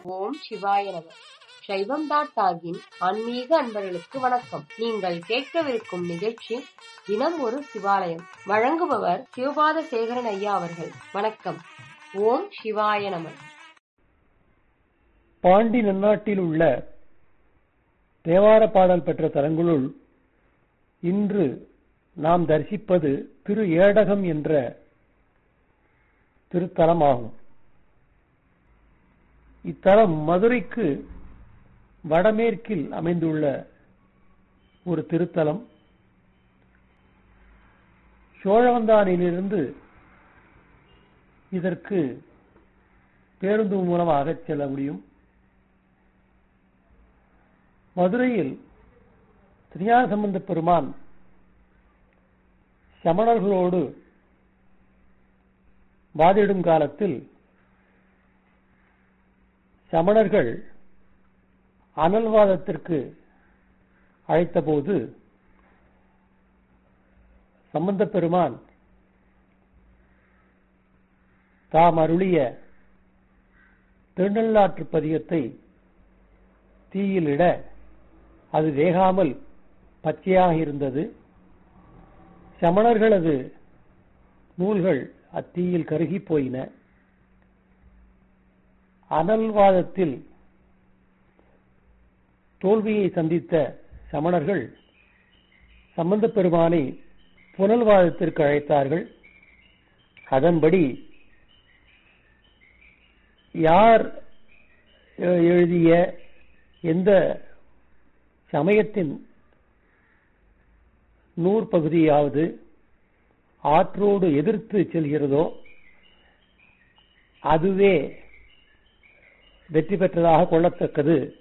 ஓம் சிவாய நம சைவம் டாட் டாகின் ஆன்மீக அன்பர்களுக்கு வணக்கம் நீங்கள் கேட்கவிருக்கும் நிகழ்ச்சி தினம் ஒரு சிவாலயம் வழங்குபவர் சிவபாத சேகரன் ஐயா அவர்கள் வணக்கம் ஓம் சிவாய நம பாண்டி நன்னாட்டில் உள்ள தேவார பாடல் பெற்ற தலங்களுள் இன்று நாம் தரிசிப்பது திரு ஏடகம் என்ற திருத்தலமாகும் இத்தலம் மதுரைக்கு வடமேற்கில் அமைந்துள்ள ஒரு திருத்தலம் சோழவந்தானிலிருந்து இதற்கு பேருந்து மூலமாக செல்ல முடியும் மதுரையில் திருஞான சம்பந்த பெருமான் சமணர்களோடு வாதிடும் காலத்தில் சமணர்கள் அனல்வாதத்திற்கு அழைத்தபோது சம்பந்த பெருமான் தாம் அருளிய திருநள்ளாற்று பதிகத்தை தீயிலிட அது வேகாமல் பச்சையாக இருந்தது சமணர்களது நூல்கள் அத்தீயில் கருகி போயின அனல்வாதத்தில் தோல்வியை சந்தித்த சமணர்கள் சம்பந்த பெருமானை புனல்வாதத்திற்கு அழைத்தார்கள் அதன்படி யார் எழுதிய எந்த சமயத்தின் நூற்பகுதியாவது ஆற்றோடு எதிர்த்து செல்கிறதோ அதுவே வெற்றி பெற்றதாக கொள்ளத்தக்கது